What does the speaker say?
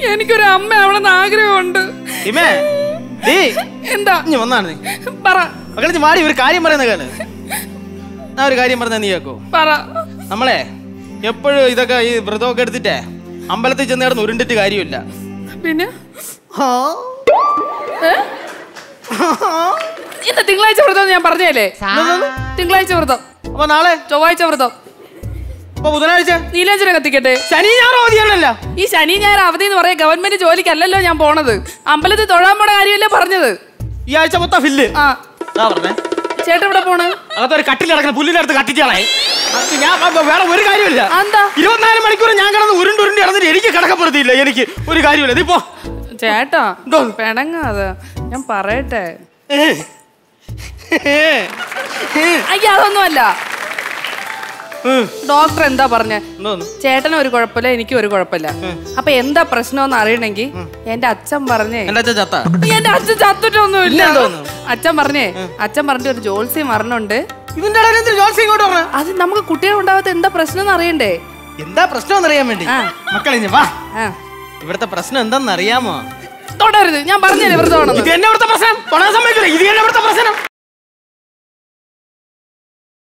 എനിക്കൊരു അമ്മ അവളെന്ന് ആഗ്രഹമുണ്ട് ഇമേ ഡീ എന്താ ഇഞ്ഞ് വന്നാണ് നീ പറ മക്കളെ നീ മാടി ഒരു കാര്യം പറയുന്ന കേള് ഞാൻ ഒരു കാര്യം പറഞ്ഞാ നീ കേക്കോ പറ നമ്മളെ എപ്പോഴും ഇതൊക്കെ ഈ വ്രതമൊക്കെ എടുത്തിട്ടേ അമ്പലത്തിൽ ചെന്ന് കിടന്ന് ഉരുണ്ടിട്ട് കാര്യമില്ല പിന്നെ ഏ? ഇന്ന് തിങ്കളാഴ്ച വ്രതം എന്ന് ഞാൻ പറഞ്ഞല്ലേ തിങ്കളാഴ്ച വ്രതം അപ്പൊ നാളെ ചൊവ്വാഴ്ച വ്രതം അപ്പൊ ബുധനാഴ്ച നീലാഞ്ചന കത്തിക്കട്ടെ ശനി ഞായർ അവധിയാണല്ലോ ഈ ശനി ഞായർ അവധി എന്ന് പറയാം ഗവൺമെന്റ് ജോലിക്കല്ലല്ലോ ഞാൻ പോണത് അമ്പലത്തിൽ തൊഴാൻ പോണ കാര്യമല്ലേ പറഞ്ഞത് ഈ ആഴ്ച മൊത്തം ഫില്ല് ആ ആ പറഞ്ഞേ ചേട്ടൻ ഇവിടെ പോണ് അതൊരു കട്ടിൽ കിടക്കുന്ന പുല്ലിനടുത്ത് കത്തിച്ചാളേ അത് ഞാൻ വ- വേറെ ഒരു കാര്യമില്ല ആ, എന്താ ഇരുപത്തിനാല് മണിക്കൂർ ഞാൻ കിടന്ന് ഉരുണ്ട് ഉരുണ്ട് കിടന്നിട്ട് എനിക്ക് കിടക്കപ്പെടുത്തിയില്ല എനിക്ക് ഒരു കാര്യമില്ല നീ പോ ചേട്ടാ എന്തോ? പെണങ്ങാതെ ഞാൻ പറയട്ടെ ഏ. ഏ. അയ്യ അതൊന്നുമല്ല ഉം. ഡോക്ടർ എന്താ പറഞ്ഞ എന്തോന്ന്? ചേട്ടനും ഒരു കുഴപ്പമില്ല എനിക്കും ഒരു കുഴപ്പമില്ല അപ്പൊ എന്താ പ്രശ്നം അറിയണമെങ്കിൽ എന്റെ അച്ഛൻ പറഞ്ഞേ എന്റെ അച്ഛൻ ചത്ത എന്റെ അച്ഛൻ ചത്തിട്ടൊന്നുമില്ല പിന്നെന്തോന്ന്? അച്ഛൻ പറഞ്ഞേ അച്ഛൻ പറഞ്ഞിട്ട് ഒരു ജോത്സ്യം മരണുണ്ട് ഇതിന്റെ ഇടയിൽ എന്തിനാ ജോത്സ്യം ഇങ്ങോട്ട് പറഞ്ഞ അത് നമുക്ക് കുട്ടികൾ ഉണ്ടാവാത്ത എന്താ പ്രശ്നം എന്ന് അറിയണ്ടേ എന്താ പ്രശ്നം എന്നറിയാൻ വേണ്ടി ആ. മക്കളെ ഇഞ്ഞ് വാ ആ ഇവിടുത്തെ പ്രശ്നം എന്താണെന്ന് അറിയാമോ തൊടരുത് ഞാൻ പറഞ്ഞല്ലേ വെറുതെ ഇത് തന്നെ ഇവിടുത്തെ പ്രശ്നം തൊടാൻ സമ്മതിക്കില്ല ഇത് തന്നെ ഇവിടുത്തെ പ്രശ്നം